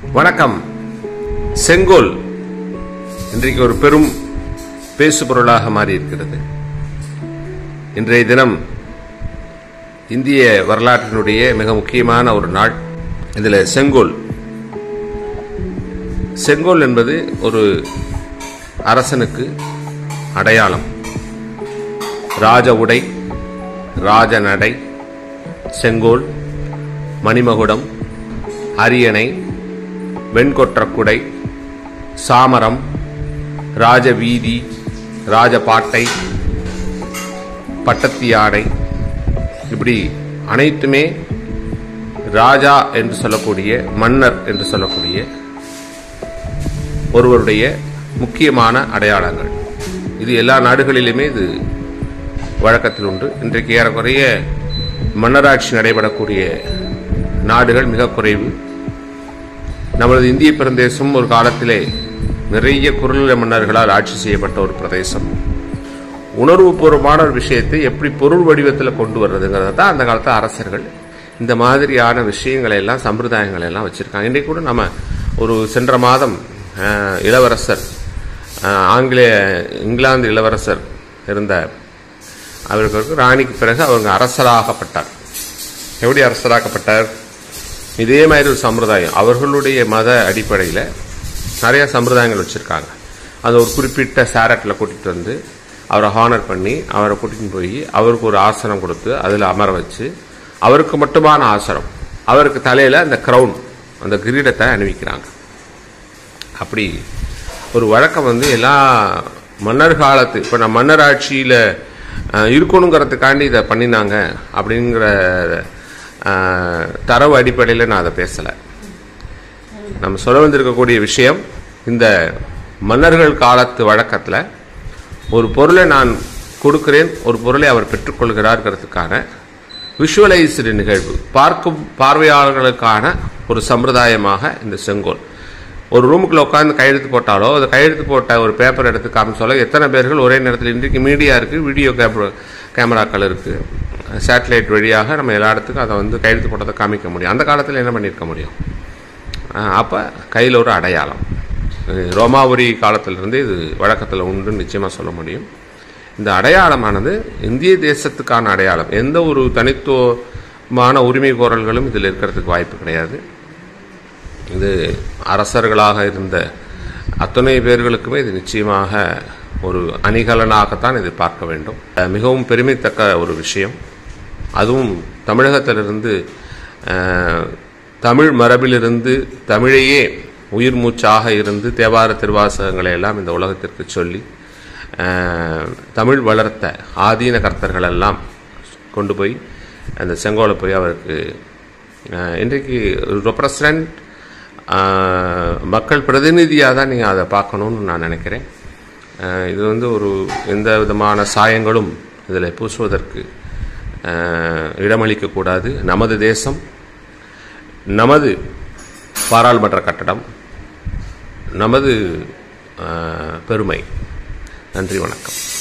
வணக்கம் செங்கோல் இன்றைக்கு ஒரு பெரும் பேசுபொருளாக மாறி இருக்கிறது இன்றைய தினம் இந்திய வரலாற்றினுடைய மிக முக்கியமான ஒரு நாள் இதில் செங்கோல் செங்கோல் என்பது ஒரு அரசனுக்கு அடையாளம் ராஜ உடை ராஜ நடை செங்கோல் மணிமகுடம் அரியணை வெண்கொற்றக்குடை சாமரம் ராஜவீதி ராஜபாட்டை பட்டத்து யாடை இப்படி அனைத்துமே ராஜா என்று சொல்லக்கூடிய மன்னர் என்று சொல்லக்கூடிய ஒருவருடைய முக்கியமான அடையாளங்கள் இது எல்லா நாடுகளிலுமே இது வழக்கத்தில் உண்டு இன்றைக்கு ஏறக்குறைய மன்னராட்சி நடைபெறக்கூடிய நாடுகள் மிக குறைவு நமது இந்திய பிரதேசம் ஒரு காலத்திலே நிறைய குறுநில மன்னர்களால் ஆட்சி செய்யப்பட்ட ஒரு பிரதேசம் உணர்வுபூர்வமான ஒரு விஷயத்தை எப்படி பொருள் வடிவத்தில் கொண்டு வர்றதுங்கிறத தான் அந்த காலத்து அரசர்கள் இந்த மாதிரியான விஷயங்களை எல்லாம் சம்பிரதாயங்களை எல்லாம் வச்சிருக்காங்க இன்றைக்கு கூட நம்ம ஒரு சென்ற மாதம் அஹ், இளவரசர் அஹ், ஆங்கிலேய இங்கிலாந்து இளவரசர் இருந்த அவருக்கு ராணிக்கு பிறகு அவங்க அரசராகப்பட்டார் எப்படி அரசராக்கப்பட்டார் இதே மாதிரி ஒரு சம்பிரதாயம் அவர்களுடைய மத அடிப்படையில் நிறைய சம்பிரதாயங்கள் வச்சுருக்காங்க அது ஒரு குறிப்பிட்ட சேரட்டில் கூட்டிகிட்டு வந்து அவரை ஹானர் பண்ணி அவரை கூட்டிகிட்டு போய் அவருக்கு ஒரு ஆசனம் கொடுத்து அதில் அமர வச்சு அவருக்கு மட்டுமான ஆசனம் அவருக்கு தலையில் அந்த க்ரௌன் அந்த கிரீடத்தை அணிவிக்கிறாங்க அப்படி ஒரு வழக்கம் வந்து எல்லா மன்னர் காலத்து இப்போ நான் மன்னர் ஆட்சியில் இருக்கணுங்கிறதுக்காண்டி இதை பண்ணினாங்க அப்படிங்கிற அஹ், தரவு அடிப்படையில் நான் அதை பேசலை நம்ம சொல்ல வந்திருக்கக்கூடிய விஷயம் இந்த மன்னர்கள் காலத்து வழக்கத்தில் ஒரு பொருளை நான் கொடுக்கிறேன் ஒரு பொருளை அவர் பெற்றுக்கொள்கிறார்ங்கிறதுக்கான விஷுவலைஸ்டு நிகழ்வு பார்க்கும் பார்வையாளர்களுக்கான ஒரு சம்பிரதாயமாக இந்த செங்கோல் ஒரு ரூமுக்குள்ள உட்காந்து கையெழுத்து போட்டாலோ அது கையெழுத்து போட்ட ஒரு பேப்பர் எடுத்து காமிச்சாலோ எத்தனை பேர்கள் ஒரே நேரத்தில் இன்றைக்கு மீடியா இருக்குது வீடியோ கேமரா கேமராக்கள் இருக்குது சேட்டலைட் வழியாக நம்ம எல்லா இடத்துக்கும் அதை வந்து கையெழுத்து போட்டதை காமிக்க முடியும் அந்த காலத்தில் என்ன பண்ணியிருக்க முடியும் அப்போ கையில் ஒரு அடையாளம் இது ரோமாபுரி காலத்திலிருந்து இது வழக்கத்தில் உண்டுன்னு நிச்சயமாக சொல்ல முடியும் இந்த அடையாளமானது இந்திய தேசத்துக்கான அடையாளம் எந்த ஒரு தனித்துவமான உரிமை கோரல்களும் இதில் இருக்கிறதுக்கு வாய்ப்பு கிடையாது இது அரசர்களாக இருந்த அத்தனை பேர்களுக்குமே இது நிச்சயமாக ஒரு அணிகலனாகத்தான் இதை பார்க்க வேண்டும் அஹ் மிகவும் பெருமைத்தக்க ஒரு விஷயம் அதுவும் தமிழகத்திலிருந்து அஹ், தமிழ் மரபிலிருந்து தமிழையே உயிர் மூச்சாக இருந்து தேவார திருவாசகங்களை எல்லாம் இந்த உலகத்திற்கு சொல்லி அஹ், தமிழ் வளர்த்த ஆதீன கர்த்தர்கள் எல்லாம் கொண்டு போய் அந்த செங்கோலை போய் அவருக்கு அஹ், இன்றைக்கு ரெப்ரசன்ட் மக்கள் பிரதிநிதியாக தான் நீங்கள் அதை பார்க்கணும்னு நான் நினைக்கிறேன் அஹ், இது வந்து ஒரு எந்த விதமான சாயங்களும் இதில் பூசுவதற்கு அஹ், இடமளிக்கக்கூடாது நமது தேசம் நமது பாராளுமன்ற கட்டடம் நமது அஹ், பெருமை நன்றி வணக்கம்